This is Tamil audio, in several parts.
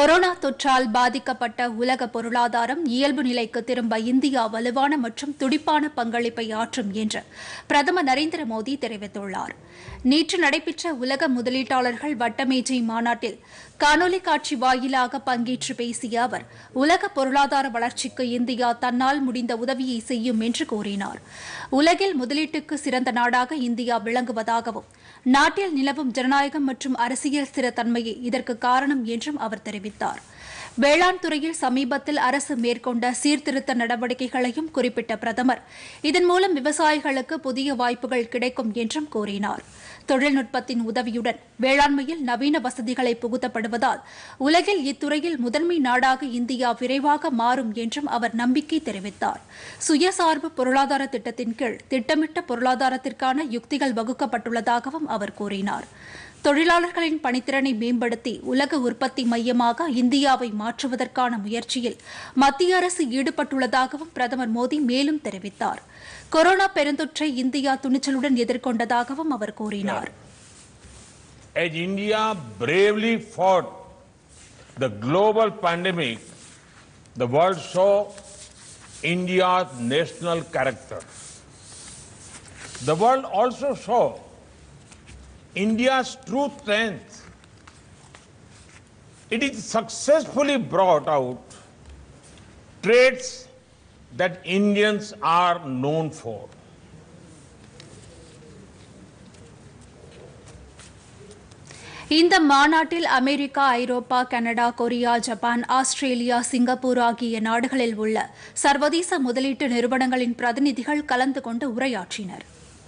கொரோனா தொற்றால் பாதிக்கப்பட்ட உலக பொருளாதாரம் இயல்பு நிலைக்கு திரும்ப இந்தியா வலுவான மற்றும் துடிப்பான பங்களிப்பை ஆற்றும் என்று பிரதமர் நரேந்திர மோடி தெரிவித்துள்ளார் நேற்று நடைபெற்ற உலக முதலீட்டாளர்கள் வட்டமேஜை மாநாட்டில் காணொலி காட்சி வாயிலாக பங்கேற்று பேசிய அவர் உலக பொருளாதார வளர்ச்சிக்கு இந்தியா தன்னால் முடிந்த உதவியை செய்யும் என்று கூறினார் உலகில் முதலீட்டுக்கு சிறந்த நாடாக இந்தியா விளங்குவதாகவும் நாட்டில் நிலவும் ஜனநாயகம் மற்றும் அரசியல் ஸ்திரத்தன்மையே இதற்கு காரணம் என்றும் அவர் தெரிவித்தார் வேளாண் துறையில் சமீபத்தில் அரசு மேற்கொண்ட சீர்திருத்த நடவடிக்கைகளையும் குறிப்பிட்ட பிரதமர் இதன் மூலம் விவசாயிகளுக்கு புதிய வாய்ப்புகள் கிடைக்கும் என்றும் கூறினார் தொழில்நுட்பத்தின் உதவியுடன் வேளாண்மையில் நவீன வசதிகளை புகுத்தப்படுவதால் உலகில் இத்துறையில் முதன்மை நாடாக இந்தியா விரைவாக மாறும் என்றும் அவர் நம்பிக்கை தெரிவித்தார் சுயசார்பு பொருளாதார திட்டத்தின் கீழ் திட்டமிட்ட பொருளாதாரத்திற்கான யுக்திகள் வகுக்கப்பட்டுள்ளதாகவும் அவர் கூறினார் தொழிலாளர்களின் பணித்திறனை மேம்படுத்தி உலக உற்பத்தி மையமாக இந்தியாவை மாற்றுவதற்கான முயற்சியில் மத்திய அரசு ஈடுபட்டுள்ளதாகவும் பிரதமர் மோடி மேலும் தெரிவித்தார் கொரோனா பெருந்தொற்றை இந்தியா துணிச்சலுடன் எதிர்கொண்டதாகவும் அவர் கூறினார் As India bravely fought the global pandemic, the world saw India's national character. The world also saw India's true strength. It is successfully brought out traits that Indians are known for. இந்த மாநாட்டில் America Europe Canada Korea Japan Australia Singapore ஆகிய நாடுகளில் உள்ள சர்வதேச முதலீட்டு நிறுவனங்களின் பிரதிநிதிகள் கலந்து கொண்டு உரையாற்றினர்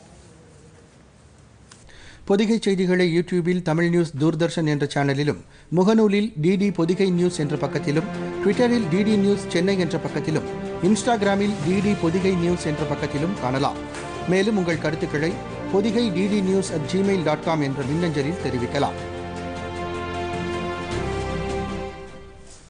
பொதிகை செய்திகளை யூடியூபில் தமிழ் நியூஸ் தூர்தர்ஷன் என்ற சேனலிலும் முகநூலில் டிடி பொதிகை நியூஸ் என்ற பக்கத்திலும் ட்விட்டரில் டிடி நியூஸ் சென்னை என்ற பக்கத்திலும் இன்ஸ்டாகிராமில் டிடி பொதிகை நியூஸ் என்ற பக்கத்திலும் காணலாம் மேலும் உங்கள் கருத்துக்களை Podhigai DD news at Gmail dot com என்ற மின்னஞ்சலில் தெரிவிக்கலாம்